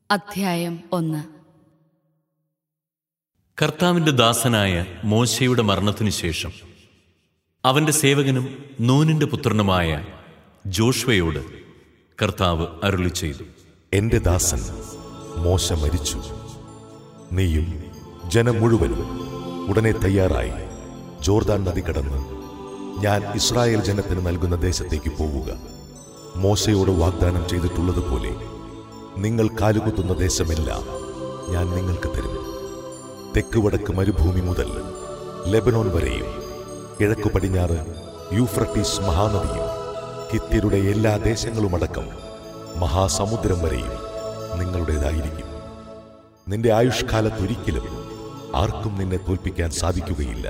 അധ്യായം ഒന്ന് കർത്താവിന്റെ ദാസനായ മോശയുടെ മരണത്തിനു ശേഷം അവന്റെ സേവകനും നൂനിന്റെ പുത്രനുമായ ജോഷ്വയോട് കർത്താവ് അരുളി ചെയ്തു എന്റെ ദാസൻ മോശ മരിച്ചു നീയും ജനം മുഴുവനും ഉടനെ തയ്യാറായി ജോർദാൻ നദി കടന്ന് ഞാൻ ഇസ്രായേൽ ജനത്തിന് നൽകുന്ന ദേശത്തേക്ക് പോവുക മോശയോട് വാഗ്ദാനം ചെയ്തിട്ടുള്ളതുപോലെ നിങ്ങൾ കാലുകുത്തുന്ന ദേശമെല്ലാം ഞാൻ നിങ്ങൾക്ക് തരും തെക്ക് വടക്ക് മരുഭൂമി മുതൽ ലെബനോൻ വരെയും കിഴക്കു പടിഞ്ഞാറ് യൂഫ്രട്ടീസ് മഹാനദിയും ഹിത്യരുടെ എല്ലാ ദേശങ്ങളുമടക്കം മഹാസമുദ്രം വരെയും നിങ്ങളുടേതായിരിക്കും നിന്റെ ആയുഷ്കാലത്തൊരിക്കലും ആർക്കും നിന്നെ തോൽപ്പിക്കാൻ സാധിക്കുകയില്ല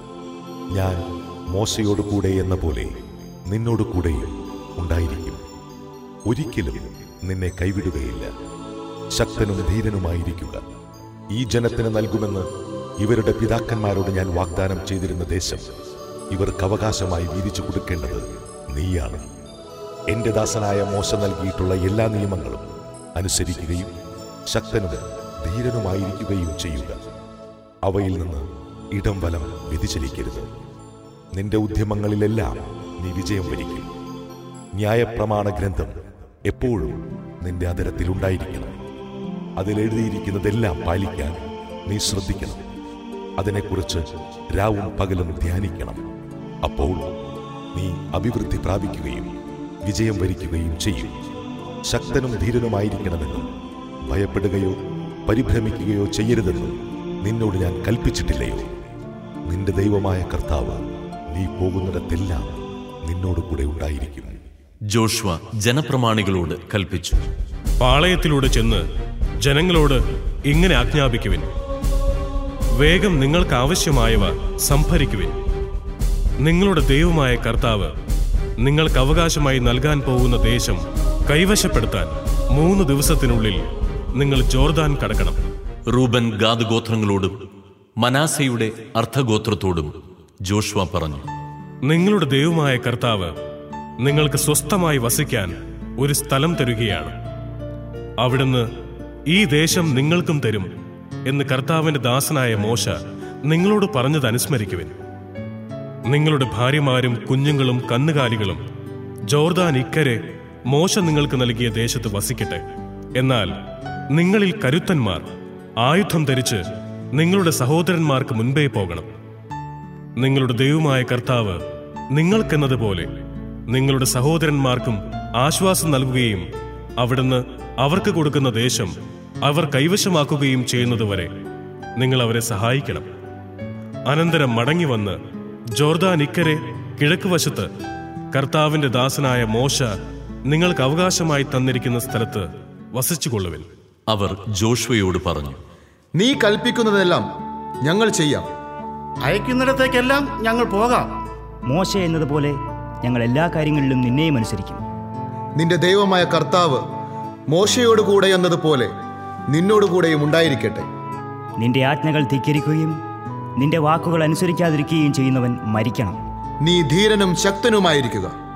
ഞാൻ മോശയോട് കൂടെ എന്ന പോലെ നിന്നോട് കൂടെയും ഉണ്ടായിരിക്കും ഒരിക്കലും നിന്നെ കൈവിടുകയില്ല ശക്തനും ധീരനുമായിരിക്കുക ഈ ജനത്തിന് നൽകുമെന്ന് ഇവരുടെ പിതാക്കന്മാരോട് ഞാൻ വാഗ്ദാനം ചെയ്തിരുന്ന ദേശം ഇവർക്ക് അവകാശമായി വീതിച്ചു കൊടുക്കേണ്ടത് നീയാണ് എന്റെ ദാസനായ മോശ നൽകിയിട്ടുള്ള എല്ലാ നിയമങ്ങളും അനുസരിക്കുകയും ശക്തനും ധീരനുമായിരിക്കുകയും ചെയ്യുക അവയിൽ നിന്ന് ഇടം വലം വ്യതിചലിക്കരുത് നിന്റെ ഉദ്യമങ്ങളിലെല്ലാം നീ വിജയം വരിക്കും ന്യായപ്രമാണ ഗ്രന്ഥം എപ്പോഴും നിന്റെ അതിരത്തിൽ ഉണ്ടായിരിക്കണം അതിലെഴുതിയിരിക്കുന്നതെല്ലാം പാലിക്കാൻ നീ ശ്രദ്ധിക്കണം അതിനെക്കുറിച്ച് രാവും പകലും ധ്യാനിക്കണം അപ്പോൾ നീ അഭിവൃദ്ധി പ്രാപിക്കുകയും വിജയം വരിക്കുകയും ചെയ്യും ശക്തനും ധീരനുമായിരിക്കണമെന്നും ഭയപ്പെടുകയോ പരിഭ്രമിക്കുകയോ ചെയ്യരുതെന്നും നിന്നോട് ഞാൻ കൽപ്പിച്ചിട്ടില്ലയോ നിന്റെ ദൈവമായ കർത്താവ് നീ പോകുന്നിടത്തെല്ലാം നിന്നോട് കൂടെ ഉണ്ടായിരിക്കും ജോഷ്വ ജനപ്രമാണികളോട് കൽപ്പിച്ചു പാളയത്തിലൂടെ ചെന്ന് ജനങ്ങളോട് ഇങ്ങനെ ആജ്ഞാപിക്കുവിൻ വേഗം നിങ്ങൾക്ക് ആവശ്യമായവ സംഭരിക്കുവിൻ നിങ്ങളുടെ ദൈവമായ കർത്താവ് നിങ്ങൾക്ക് അവകാശമായി നൽകാൻ പോകുന്ന ദേശം കൈവശപ്പെടുത്താൻ മൂന്ന് ദിവസത്തിനുള്ളിൽ നിങ്ങൾ ജോർദാൻ കടക്കണം റൂബൻ ഗാദ് ഗോത്രങ്ങളോടും മനാസയുടെ അർദ്ധഗോത്രത്തോടും ജോഷ്വ പറഞ്ഞു നിങ്ങളുടെ ദൈവമായ കർത്താവ് നിങ്ങൾക്ക് സ്വസ്ഥമായി വസിക്കാൻ ഒരു സ്ഥലം തരുകയാണ് അവിടുന്ന് ഈ ദേശം നിങ്ങൾക്കും തരും എന്ന് കർത്താവിന്റെ ദാസനായ മോശ നിങ്ങളോട് പറഞ്ഞത് അനുസ്മരിക്കുവിൻ നിങ്ങളുടെ ഭാര്യമാരും കുഞ്ഞുങ്ങളും കന്നുകാലികളും ജോർദാൻ ഇക്കരെ മോശ നിങ്ങൾക്ക് നൽകിയ ദേശത്ത് വസിക്കട്ടെ എന്നാൽ നിങ്ങളിൽ കരുത്തന്മാർ ആയുധം ധരിച്ച് നിങ്ങളുടെ സഹോദരന്മാർക്ക് മുൻപേ പോകണം നിങ്ങളുടെ ദൈവമായ കർത്താവ് നിങ്ങൾക്കെന്നതുപോലെ നിങ്ങളുടെ സഹോദരന്മാർക്കും ആശ്വാസം നൽകുകയും അവിടുന്ന് അവർക്ക് കൊടുക്കുന്ന ദേശം അവർ കൈവശമാക്കുകയും ചെയ്യുന്നതുവരെ നിങ്ങൾ അവരെ സഹായിക്കണം അനന്തരം മടങ്ങി വന്ന് ജോർദാൻ ഇക്കരെ കിഴക്ക് വശത്ത് കർത്താവിന്റെ ദാസനായ മോശ നിങ്ങൾക്ക് അവകാശമായി തന്നിരിക്കുന്ന സ്ഥലത്ത് വസിച്ചുകൊള്ളുവിൻ അവർ ജോഷ്വയോട് പറഞ്ഞു നീ കൽപ്പിക്കുന്നതെല്ലാം ഞങ്ങൾ ചെയ്യാം അയക്കുന്നിടത്തേക്കെല്ലാം ഞങ്ങൾ പോകാം മോശ എന്നതുപോലെ ഞങ്ങൾ എല്ലാ കാര്യങ്ങളിലും നിന്നെയും അനുസരിക്കും നിന്റെ ദൈവമായ കർത്താവ് മോശയോട് കൂടെ എന്നതുപോലെ നിന്നോട് കൂടെയും ഉണ്ടായിരിക്കട്ടെ നിന്റെ ആജ്ഞകൾ ധിക്കരിക്കുകയും നിന്റെ വാക്കുകൾ അനുസരിക്കാതിരിക്കുകയും ചെയ്യുന്നവൻ മരിക്കണം നീ ധീരനും ശക്തനുമായിരിക്കുക